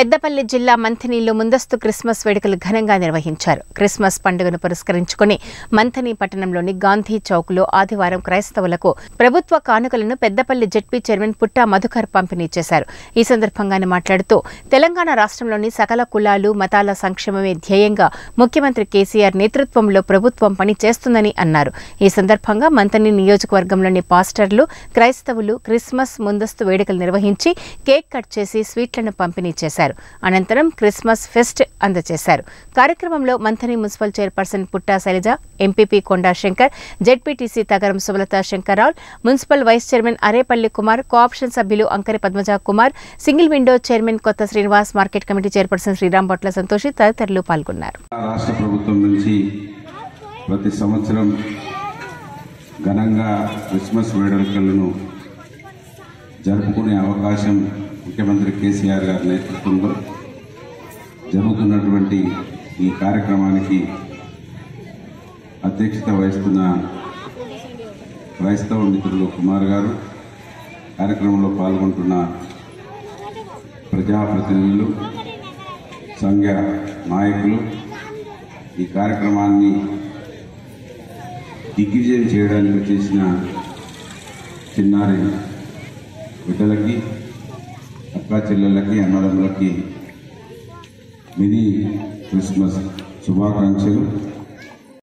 పెద్దపల్లి జిల్లా మంథనిలో ముందస్తు క్రిస్మస్ వేడుకలు ఘనంగా నిర్వహించారు క్రిస్మస్ పండుగను పురస్కరించుకుని మంథని పట్టణంలోని గాంధీ చౌక్లో ఆదివారం క్రైస్తవులకు ప్రభుత్వ కానుకలను పెద్దపల్లి జెడ్పీ చైర్మన్ పుట్టా మధుకర్ పంపిణీ చేశారు ఈ సందర్భంగా ఆయన మాట్లాడుతూ తెలంగాణ రాష్ట్రంలోని సకల కులాలు మతాల సంక్షేమమే ధ్యేయంగా ముఖ్యమంత్రి కేసీఆర్ నేతృత్వంలో ప్రభుత్వం పని చేస్తుందని అన్నారు ఈ సందర్భంగా మంథని నియోజకవర్గంలోని పాస్టర్లు క్రైస్తవులు క్రిస్మస్ ముందస్తు వేడుకలు నిర్వహించి కేక్ కట్ చేసి స్వీట్లను పంపిణీ చేశారు అనంతరం క్రిస్మస్ ఫెస్ట్ అందజేశారు కార్యక్రమంలో Manthani municipal chairperson Putta Shailaja MPP Konda Shankar ZPTC Tagaram Sumalatha Shankar Rao municipal vice chairman Arepalli Kumar co option సభ్యులు Ankari Padmaja Kumar single window chairman Kotha Srinivas market committee chairperson Sriram Botla Santoshi తదితరులు పాల్గొన్నారు రాష్ట్ర ప్రభుత్వం నుంచి ప్రతి సంవత్సరం ఘనంగా క్రిస్మస్ వేడుకలను జరుపుకునే అవకాశం ముఖ్యమంత్రి కేసీఆర్ గారి నేతృత్వంలో జరుగుతున్నటువంటి ఈ కార్యక్రమానికి అధ్యక్షత వహిస్తున్న క్రైస్తవ మిత్రులు కుమార్ గారు కార్యక్రమంలో పాల్గొంటున్న ప్రజాప్రతినిధులు సంఘ నాయకులు ఈ కార్యక్రమాన్ని దిగ్విజయం చేయడానికి వచ్చేసిన చిన్నారి బిడ్డలకి అక్కా చెల్లెళ్ళకి అన్నదమ్ములకి మినీ క్రిస్మస్ శుభాకాంక్షలు